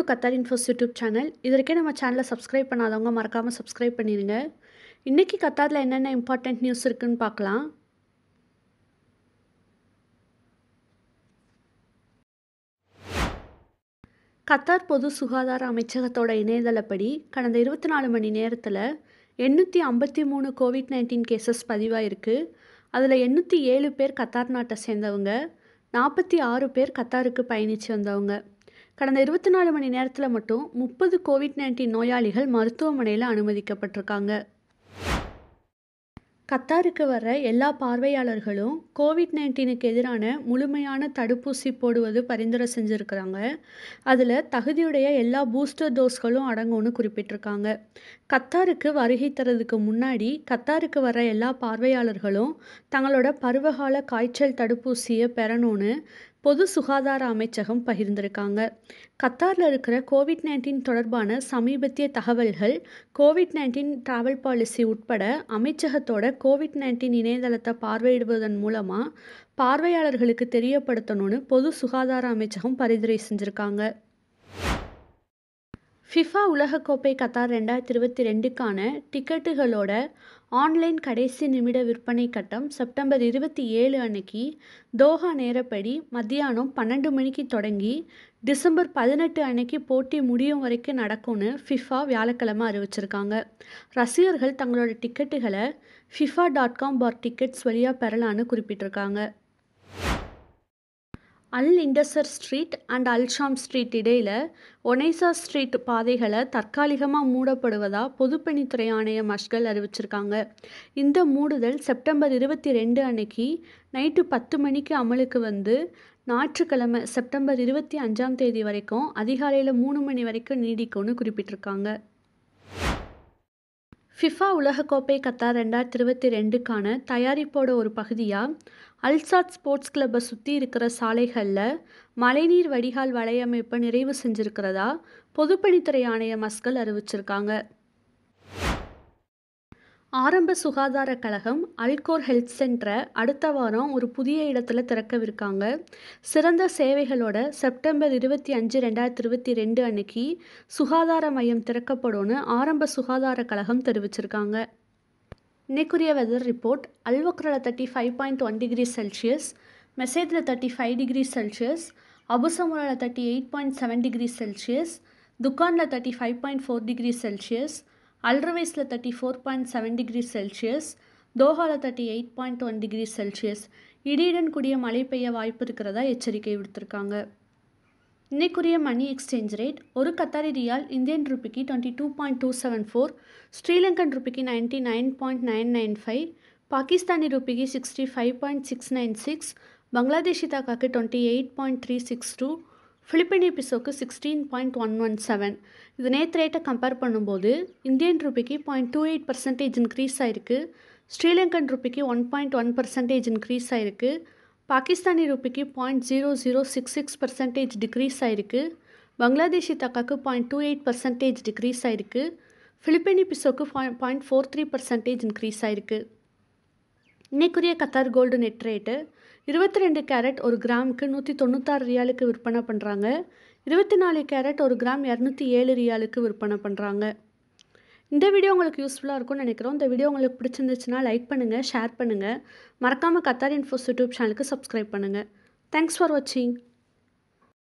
to Qatar infos YouTube channel இது வரைக்கும் நம்ம சேனலை சப்ஸ்கிரைப் பண்ணாதவங்க மறக்காமல் சப்ஸ்கிரைப் பண்ணிடுங்க இன்றைக்கி கத்தாரில் என்னென்ன இம்பார்ட்டண்ட் நியூஸ் இருக்குன்னு பார்க்கலாம் கத்தார் பொது சுகாதார அமைச்சகத்தோட இணையதளப்படி கடந்த இருபத்தி நாலு மணி நேரத்தில் எண்ணூற்றி ஐம்பத்தி மூணு கோவிட் நைன்டீன் கேசஸ் பதிவாயிருக்கு அதில் எண்ணூற்றி ஏழு பேர் கத்தார் நாட்டை சேர்ந்தவங்க நாற்பத்தி ஆறு பேர் கத்தாருக்கு பயணித்து வந்தவங்க கடந்த இருபத்தி நாலு மணி நேரத்தில் மட்டும் முப்பது கோவிட் நைன்டீன் நோயாளிகள் மருத்துவமனையில் அனுமதிக்கப்பட்டிருக்காங்க கத்தாருக்கு வர எல்லா பார்வையாளர்களும் கோவிட் நைன்டீனுக்கு எதிரான முழுமையான தடுப்பூசி போடுவது பரிந்துரை செஞ்சுருக்கிறாங்க அதில் தகுதியுடைய எல்லா பூஸ்டர் டோஸ்களும் அடங்கும்னு குறிப்பிட்டிருக்காங்க கத்தாருக்கு வருகை தரதுக்கு முன்னாடி கத்தாருக்கு வர எல்லா பார்வையாளர்களும் தங்களோட பருவகால காய்ச்சல் தடுப்பூசியை பெறணும்னு பொது சுகாதார அமைச்சகம் பகிர்ந்திருக்காங்க கத்தாரில் இருக்கிற கோவிட் நைன்டீன் தொடர்பான சமீபத்திய தகவல்கள் கோவிட் நைன்டீன் ட்ராவல் பாலிசி உட்பட அமைச்சகத்தோட கோவிட் நைன்டீன் இணையதளத்தை பார்வையிடுவதன் மூலமாக பார்வையாளர்களுக்கு தெரியப்படுத்தணும்னு பொது சுகாதார அமைச்சகம் பரிந்துரை செஞ்சுருக்காங்க ஃபிஃபா உலகக்கோப்பை கத்தார் ரெண்டாயிரத்தி இருபத்தி ரெண்டுக்கான டிக்கெட்டுகளோட ஆன்லைன் கடைசி நிமிட விற்பனை கட்டம் செப்டம்பர் இருபத்தி ஏழு அன்னைக்கு தோஹா நேரப்படி மத்தியானம் பன்னெண்டு மணிக்கு தொடங்கி டிசம்பர் பதினெட்டு அன்னைக்கு போட்டி முடியும் வரைக்கும் நடக்கும்னு ஃபிஃபா வியாழக்கிழமை அறிவிச்சிருக்காங்க ரசிகர்கள் தங்களோட டிக்கெட்டுகளை FIFA dot com bar tickets வழியாக பெறலான்னு குறிப்பிட்டிருக்காங்க Al Intisar street and Al Sham street இடையில் ஒனைசா ஸ்ட்ரீட் பாதைகளை தற்காலிகமாக மூடப்படுவதாக பொதுப்பணித்துறை ஆணைய மஷ்கள் அறிவிச்சிருக்காங்க இந்த மூடுதல் செப்டம்பர் இருபத்தி ரெண்டு அன்னைக்கு நைட்டு பத்து மணிக்கு அமலுக்கு வந்து ஞாயிற்றுக்கிழமை செப்டம்பர் இருபத்தி அஞ்சாம் தேதி வரைக்கும் அதிகாலையில் மூணு மணி வரைக்கும் நீடிக்கும்னு குறிப்பிட்டிருக்காங்க ஃபிஃபா உலகக்கோப்பை கத்தார் ரெண்டாயிரத்தி இருபத்தி ரெண்டுக்கான தயாரிப்போட ஒரு பகுதியாக அல்சாத் ஸ்போர்ட்ஸ் கிளப்பை சுற்றி இருக்கிற சாலைகளில் மழைநீர் வடிகால் வலையமைப்பை நிறைவு செஞ்சுருக்கிறதா பொதுப்பணித்துறை ஆணைய மஸ்கள் அறிவிச்சிருக்காங்க ஆரம்ப சுகாதார கழகம் அல்கோர் ஹெல்த் சென்டரை அடுத்த வாரம் ஒரு புதிய இடத்துல திறக்கவிருக்காங்க சிறந்த சேவைகளோட செப்டம்பர் இருபத்தி அஞ்சு ரெண்டாயிரத்தி இருபத்தி ரெண்டு அன்னைக்கு சுகாதார மையம் திறக்கப்படும்னு ஆரம்ப சுகாதார கழகம் தெரிவிச்சிருக்காங்க இன்னைக்குரிய வெதர் ரிப்போர்ட் அல்வக்ரில் thirty five point one degree Celsius மெசேஜில் தேர்ட்டி ஃபைவ் டிகிரி செல்சியஸ் அபுசமுராவில் thirty eight point seven degree Celsius துக்கானில் thirty five point four degree Celsius அல்ரவைஸில் thirty four point seven degree Celsius தோஹாவில் thirty eight point one degree Celsius இடியுடன் கூடிய மழை பெய்ய வாய்ப்பு இருக்கிறதா எச்சரிக்கை விடுத்திருக்காங்க இன்னைக்குரிய மணி எக்ஸ்சேஞ்ச் ரேட் ஒரு கத்தாரி ரியால் இந்தியன் ருபிக்கு twenty two point two seven four Sri Lankan ருபிக்கு ninety nine point nine nine five Pakistani ருபிக்கு sixty five point six nine six Bangladeshi தாக்காக்கு twenty eight point three six two Philippine பிசோக்கு sixteen point one one seven இது நேற்று ரேட்டை compare பண்ணும்போது Indian ருபிக்கு point two eight percentage increase ஆயிருக்கு ஸ்ரீலங்கன் ருபிக்கு one point one percentage increase ஆயிருக்கு பாகிஸ்தானி ருபிக்கு point zero zero six six percentage decrease ஆயிருக்கு பங்களாதேஷி தக்காக்கு point two eight percentage decrease ஆயிருக்கு ஃபிலிப்பினி பிசோக்கு point four three percentage increase ஆயிருக்கு இன்னைக்குரிய கத்தார் கோல்டு நெட் ரேட்டு இருபத்தி ரெண்டு கேரட் ஒரு கிராமுக்கு நூற்றி தொண்ணூத்தாறு ரியாலுக்கு விற்பனை பண்ணுறாங்க இருபத்தி நாலு கேரட் ஒரு கிராம் இரநூத்தி ஏழு ரியாலுக்கு விற்பனை பண்ணுறாங்க இந்த வீடியோ உங்களுக்கு யூஸ்ஃபுல்லாக இருக்கும்னு நினைக்கிறோம் இந்த வீடியோ உங்களுக்கு பிடிச்சிருந்துச்சுன்னா லைக் பண்ணுங்கள் ஷேர் பண்ணுங்கள் மறக்காமல் கத்தார் இன்ஃபோஸ் யூடியூப் சேனலுக்கு சப்ஸ்கிரைப் பண்ணுங்கள் தேங்க்ஸ் ஃபார் வாட்சிங்